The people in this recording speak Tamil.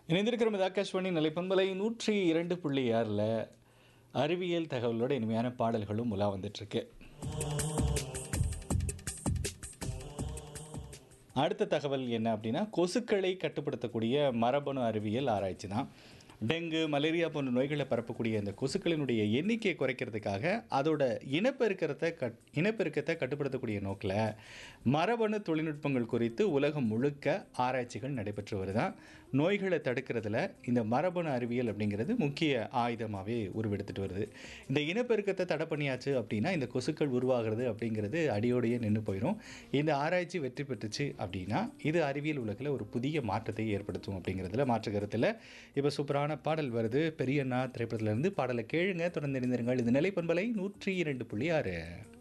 இணைந்திருக்கிற ஆகாஷ்வாணி நிலைப்பண்பலை நூற்றி இரண்டு புள்ளி ஆறில் அறிவியல் தகவலோட இனிமையான பாடல்களும் உலா வந்துட்டுருக்கு அடுத்த தகவல் என்ன அப்படின்னா கொசுக்களை கட்டுப்படுத்தக்கூடிய மரபணு அறிவியல் ஆராய்ச்சி தான் டெங்கு மலேரியா போன்ற நோய்களை பரப்பக்கூடிய இந்த கொசுக்களினுடைய எண்ணிக்கையை குறைக்கிறதுக்காக அதோட இனப்பெருக்கத்தை கட் இனப்பெருக்கத்தை கட்டுப்படுத்தக்கூடிய நோக்கில் மரபணு தொழில்நுட்பங்கள் குறித்து உலகம் முழுக்க ஆராய்ச்சிகள் நடைபெற்று வருதான் நோய்களை தடுக்கிறதுல இந்த மரபணு அறிவியல் அப்படிங்கிறது முக்கிய ஆயுதமாகவே உருவெடுத்துட்டு வருது இந்த இனப்பெருக்கத்தை தடை பண்ணியாச்சு அப்படின்னா இந்த கொசுக்கள் உருவாகிறது அப்படிங்கிறது அடியோடையே நின்று போயிடும் இந்த ஆராய்ச்சி வெற்றி பெற்றுச்சு அப்படின்னா இது அறிவியல் உலகில் ஒரு புதிய மாற்றத்தை ஏற்படுத்தும் அப்படிங்கிறதுல மாற்று கருத்தில் இப்போ சூப்பரான பாடல் வருது பெரியண்ணா திரைப்படத்திலிருந்து பாடலை கேளுங்க தொடர்ந்து இணைந்திருங்கள் இது நிலைப்பண்பலை நூற்றி இரண்டு புள்ளி ஆறு